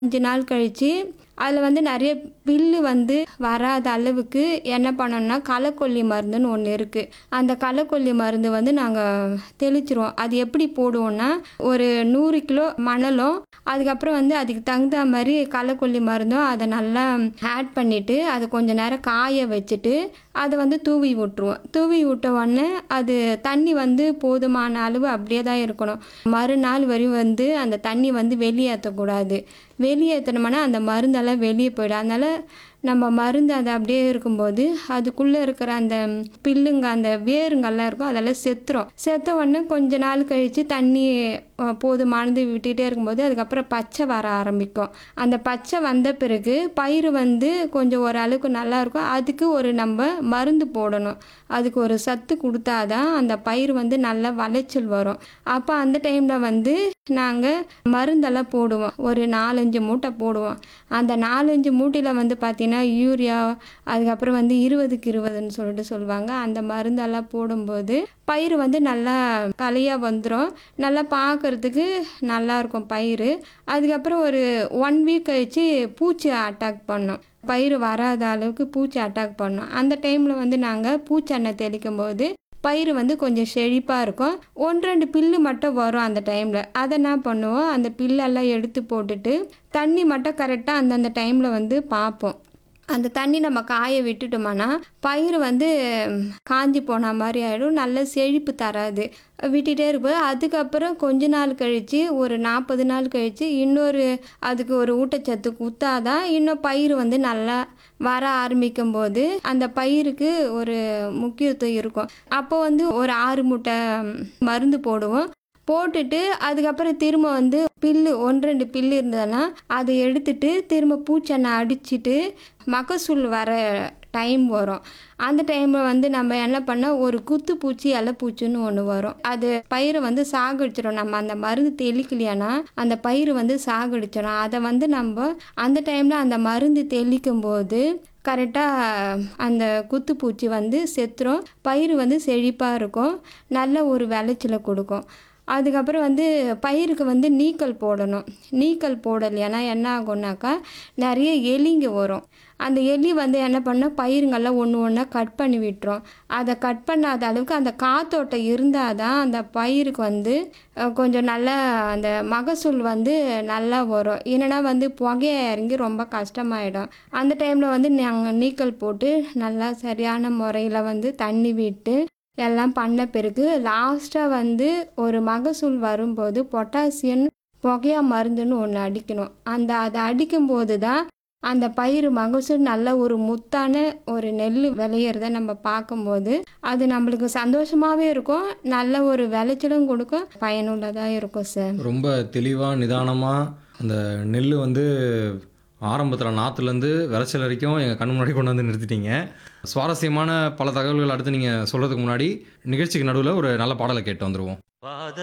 அஞ்சு நாள் கழித்து அதில் வந்து நிறைய பில்லு வந்து வராத அளவுக்கு என்ன பண்ணணும்னா களைக்கொல்லி மருந்துன்னு ஒன்று இருக்குது அந்த களைக்கொல்லி மருந்து வந்து நாங்கள் தெளிச்சிருவோம் அது எப்படி போடுவோம்னா ஒரு நூறு கிலோ மணலும் அதுக்கப்புறம் வந்து அதுக்கு தகுந்த மாதிரி களைக்கொல்லி மருந்தும் அதை நல்லா ஆட் பண்ணிவிட்டு அது கொஞ்ச நேரம் காய வச்சுட்டு அதை வந்து தூவி விட்டுருவோம் தூவி விட்ட உடனே அது தண்ணி வந்து போதுமான அளவு அப்படியே தான் இருக்கணும் மறுநாள் வரையும் வந்து அந்த தண்ணி வந்து வெளியேற்றக்கூடாது வெளியேற்றினோம்னா அந்த மருந்தெல்லாம் வெளியே போயிடும் அதனால் நம்ம மருந்து அது அப்படியே இருக்கும்போது அதுக்குள்ளே இருக்கிற அந்த பில்லுங்க அந்த வேருங்கெல்லாம் இருக்கும் அதெல்லாம் செத்துரும் செத்த உடனே கொஞ்ச நாள் கழித்து தண்ணி அஹ், போதுமானது விட்டுட்டே இருக்கும்போது அதுக்கப்புறம் பச்சை வர ஆரம்பிக்கும் அந்த பச்சை வந்த பிறகு பயிர் வந்து கொஞ்சம் ஓரளவுக்கு நல்லா இருக்கும் அதுக்கு ஒரு நம்ம மருந்து போடணும் அதுக்கு ஒரு சத்து கொடுத்தாதான் அந்த பயிர் வந்து நல்லா விளைச்சல் வரும் அப்போ அந்த டைமில் வந்து நாங்கள் மருந்தெல்லாம் போடுவோம் ஒரு நாலஞ்சு மூட்டை போடுவோம் அந்த நாலஞ்சு மூட்டையில் வந்து பார்த்திங்கன்னா யூரியா அதுக்கப்புறம் வந்து இருபதுக்கு இருபதுன்னு சொல்லிட்டு சொல்லுவாங்க அந்த மருந்தெல்லாம் போடும்போது பயிர் வந்து நல்லா கலையாக வந்துடும் நல்லா பார்க்கறதுக்கு நல்லா இருக்கும் பயிர் அதுக்கப்புறம் ஒரு ஒன் வீக் கழித்து பூச்சி அட்டாக் பண்ணும் பயிர் வராத அளவுக்கு பூச்சி அட்டாக் பண்ணும் அந்த டைமில் வந்து நாங்கள் பூச்செண்ணெய் தெளிக்கும் போது பயிர் வந்து கொஞ்சம் செழிப்பாக இருக்கும் ஒன்று ரெண்டு பில்லு மட்டும் வரும் அந்த டைமில் அதை என்ன பண்ணுவோம் அந்த பில்லெல்லாம் எடுத்து போட்டுட்டு தண்ணி மட்டும் கரெக்டாக அந்தந்த டைமில் வந்து பார்ப்போம் அந்த தண்ணி நம்ம காய விட்டுட்டோம்னா பயிர் வந்து ம், காஞ்சி போன மாதிரி ஆகிடும் நல்ல செழிப்பு தராது விட்டுட்டே இருப்போம் அதுக்கப்புறம் கொஞ்ச நாள் கழித்து ஒரு நாற்பது நாள் கழித்து இன்னொரு அதுக்கு ஒரு ஊட்டச்சத்து குத்தாதான் இன்னும் பயிர் வந்து நல்லா வர ஆரம்பிக்கும் போது அந்த பயிருக்கு ஒரு முக்கியத்துவம் இருக்கும் அப்போ வந்து ஒரு ஆறு மூட்டை ம், மருந்து போடுவோம் போட்டுட்டு அதுக்கப்புறம் திரும்ப வந்து பில்லு ஒன்று ரெண்டு பில்லு இருந்ததுன்னா அதை எடுத்துட்டு திரும்ப பூச்செண்ணெய் அடிச்சிட்டு மகசூல் வர டைம் வரும் அந்த டைமில் வந்து நம்ம என்ன பண்ணால் ஒரு குத்து பூச்சி இலைப்பூச்சின்னு ஒன்று வரும் அது பயிரை வந்து சாகடிச்சிடும் நம்ம அந்த மருந்து தெளிக்கலையானா அந்த பயிர் வந்து சாகடிச்சிடும் அதை வந்து நம்ம அந்த டைமில் அந்த மருந்து தெளிக்கும் போது கரெக்டாக அந்த குத்துப்பூச்சி வந்து செத்துரும் பயிர் வந்து செழிப்பாக இருக்கும் நல்ல ஒரு விளைச்சலை கொடுக்கும் அதுக்கப்புறம் வந்து பயிருக்கு வந்து நீக்கல் போடணும் நீக்கல் போடலையானா என்ன ஆகும்னாக்கா நிறைய எலிங்க வரும் அந்த எலி வந்து என்ன பண்ணால் பயிருங்கெல்லாம் ஒன்று ஒன்றா கட் பண்ணி விட்டுரும் அதை கட் பண்ணாத அளவுக்கு அந்த காத்தோட்டம் இருந்தால் தான் அந்த பயிருக்கு வந்து அஹ், கொஞ்சம் நல்லா அந்த மகசூல் வந்து நல்லா வரும் இல்லைன்னா வந்து புகைய இறங்கி ரொம்ப கஷ்டமாயிடும் அந்த டைமில் வந்து நாங்கள் நீக்கல் போட்டு நல்லா சரியான முறையில் வந்து தண்ணி விட்டு எல்லாம் பண்ண பிறகு லாஸ்ட்டாக வந்து ஒரு மகசூல் வரும்போது பொட்டாசியம் புகையா மருந்துன்னு ஒன்று அடிக்கணும் அந்த அதை அடிக்கும்போது தான் அந்த பயிர் மகசூல் நல்ல ஒரு முத்தான ஒரு நெல் விளையிறத நம்ம பார்க்கும்போது அது நம்மளுக்கு சந்தோஷமாகவே இருக்கும் நல்ல ஒரு விளைச்சலும் கொடுக்கும் பயனுள்ளதாக இருக்கும் சார் ரொம்ப தெளிவாக நிதானமாக அந்த நெல் வந்து ஆரம்பத்தில் நாற்றுலேருந்து விளைச்சல் வரைக்கும் எங்கள் கண் முன்னாடி கொண்டு வந்து நிறுத்திட்டீங்க சுவாரஸ்யமான பல தகவல்கள் அடுத்து நீங்கள் சொல்கிறதுக்கு முன்னாடி நிகழ்ச்சிக்கு நடுவில் ஒரு நல்ல பாடலை கேட்டு வந்துடுவோம்